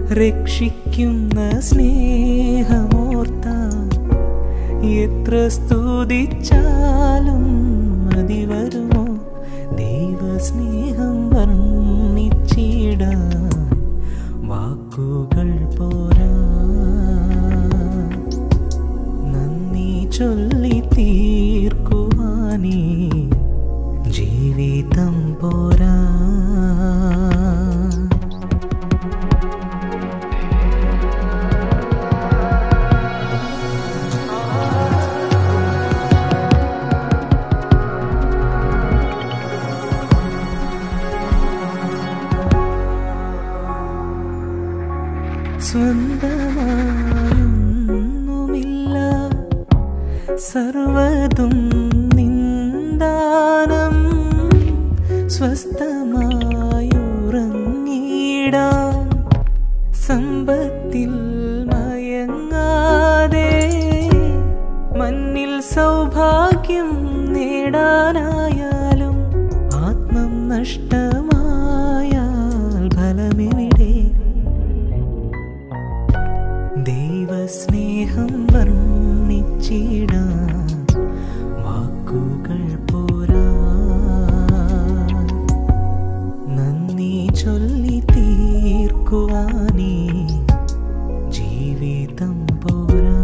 രക്ഷിക്കുന്ന സ്നേഹമോർത്ത എത്ര സ്തുതിച്ചാലും മതി വരുമോ ദൈവസ്നേഹം വർണ്ണിച്ചിടാൻ വാക്കുകൾ പോരാ നന്ദി ചൊല്ലി തീർക്കുവാനേ ജീവിതം പോരാ സ്വന്തമായൊന്നുമില്ല സർവതും നിന്ദാനം സ്വസ്ഥമായുറങ്ങിടാം സമ്പത്തിൽ മയങ്ങാതെ മണ്ണിൽ സൗഭാഗ്യം നേടാനായാലും ആത്മം നഷ്ടമായാൽ ഫലമെവിടെ ദൈവസ്നേഹം വർണ്ണിച്ചിടാൻ വാക്കുകൾ പോരാ നന്ദി ചൊല്ലി തീർക്കുവാനേ ജീവിതം പോരാ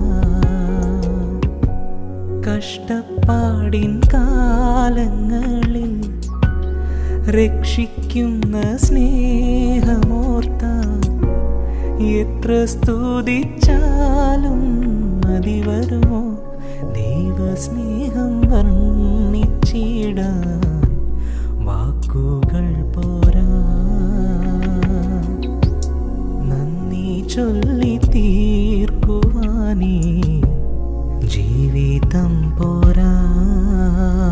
കഷ്ടപ്പാടിൻ കാലങ്ങളിൽ രക്ഷിക്കുന്ന സ്നേഹമോർത്ത എത്ര സ്തുതിച്ചാലും മതി വരുമോ ദൈവസ്നേഹം വർണ്ണിച്ചിടാൻ വാക്കുകൾ പോരാ നന്ദി ചൊല്ലി തീർക്കുവാനേ ജീവിതം പോരാ